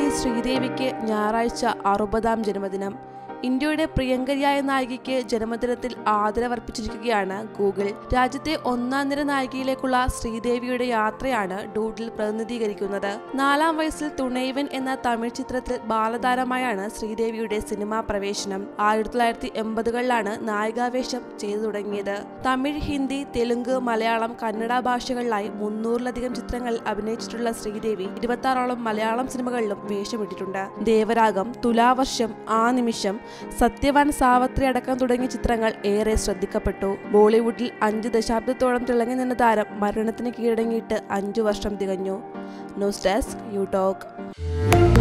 ശ്രീദേവിക്ക് ഞായറാഴ്ച അറുപതാം ജന്മദിനം ഇന്ത്യയുടെ പ്രിയങ്കരിയായ നായികയ്ക്ക് ജന്മദിനത്തിൽ ആദരവർപ്പിച്ചിരിക്കുകയാണ് ഗൂഗിൾ രാജ്യത്തെ ഒന്നാം നിര നായികയിലേക്കുള്ള ശ്രീദേവിയുടെ യാത്രയാണ് ഡൂഡിൽ പ്രതിനിധീകരിക്കുന്നത് നാലാം വയസ്സിൽ തുണൈവൻ എന്ന തമിഴ് ചിത്രത്തിൽ ബാലതാരമായാണ് ശ്രീദേവിയുടെ സിനിമാ പ്രവേശനം ആയിരത്തി തൊള്ളായിരത്തി എൺപതുകളിലാണ് നായികാവേശം ചെയ്തു തുടങ്ങിയത് തമിഴ് ഹിന്ദി തെലുങ്ക് മലയാളം കന്നഡ ഭാഷകളിലായി മുന്നൂറിലധികം ചിത്രങ്ങളിൽ അഭിനയിച്ചിട്ടുള്ള ശ്രീദേവി ഇരുപത്താറോളം മലയാളം സിനിമകളിലും വേഷമിട്ടിട്ടുണ്ട് ദേവരാഗം തുലാവർഷം ആ നിമിഷം സത്യവാൻ സാവത്രി അടക്കം തുടങ്ങിയ ചിത്രങ്ങൾ ഏറെ ശ്രദ്ധിക്കപ്പെട്ടു ബോളിവുഡിൽ അഞ്ച് ദശാബ്ദത്തോളം തിളങ്ങി നിന്ന താരം മരണത്തിന് കീഴടങ്ങിയിട്ട് അഞ്ചു വർഷം തികഞ്ഞു ന്യൂസ് ഡെസ്ക് യു ടോക്ക്